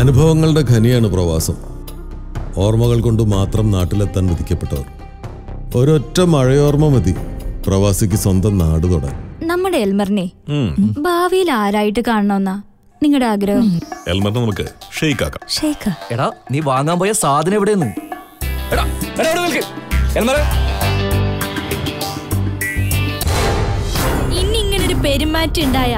അനുഭവങ്ങളുടെ ഖനിയാണ് പ്രവാസം ഓർമ്മകൾ കൊണ്ട് മാത്രം നാട്ടിലെത്താൻ വിധിക്കപ്പെട്ടവർ ഒരൊറ്റ മഴയോർമ്മ മതി പ്രവാസിക്ക് സ്വന്തം നാട് തൊടാൻ നമ്മുടെ എൽമറിനെ ഭാവിയിൽ ആരായിട്ട് കാണണമെന്നാ നിങ്ങളുടെ ആഗ്രഹം എൽമറിനെ നമുക്ക് ഷെയ്ക്ക് ആക്കാം ഷേഖ എടാ നീ വാങ്ങാൻ പോയ സാധനം എവിടെയെന്ന് എടാ എടാ ഇവിടെ നിൽക്ക് എൽമറെ ഇനി ഇങ്ങനെ ഒരു പെരുമാറ്റം ഉണ്ടായാ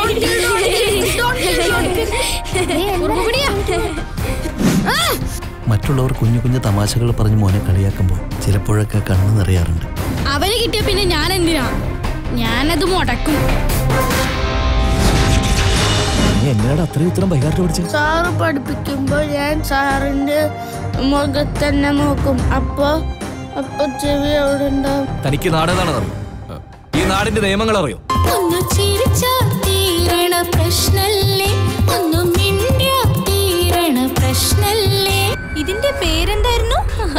മറ്റുള്ളവർ കുഞ്ഞു കുഞ്ഞു തമാശകൾ പറഞ്ഞ് മോനെ കളിയാക്കുമ്പോൾ ചിലപ്പോഴൊക്കെ കണ്ണു നിറയാറുണ്ട് അവന് കിട്ടിയ പിന്നെ ഞാൻ എന്തിനാ ഞാനത് മുടക്കും നീ എങ്ങനെയാണ് അത്രയും ഉത്തരം വൈകാട്ട് പഠിച്ചത് സാറ് പഠിപ്പിക്കുമ്പോൾ ഞാൻ സാറിന്റെ മുഖത്ത് തന്നെ നോക്കും അപ്പൊ അപ്പൊ ചെവി അവിടെ ഉണ്ടാവും തനിക്ക് നാടേതാണെന്ന് അറിയോ ഈ നാടിന്റെ നിയമങ്ങൾ അറിയോ ഒന്ന് ചിരിച്ചാ തീരണ പ്രശ്നല്ലേ ഒന്ന് മിണ്ടിയാ തീരണ പ്രശ്നല്ലേ ഇതിന്റെ പേരെന്തായിരുന്നു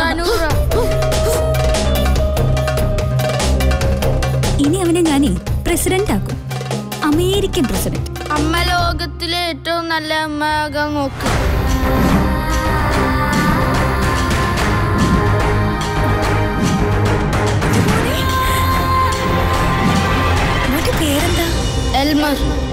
ഇനി അവനെ ഞാനേ പ്രസിഡന്റ് ആക്കും അമേരിക്കൻ പ്രസിഡന്റ് അമ്മ ലോകത്തിലെ ഏറ്റവും നല്ല അമ്മയാകാൻ നോക്ക് മോന്റെ പേരെന്താ എൽമർ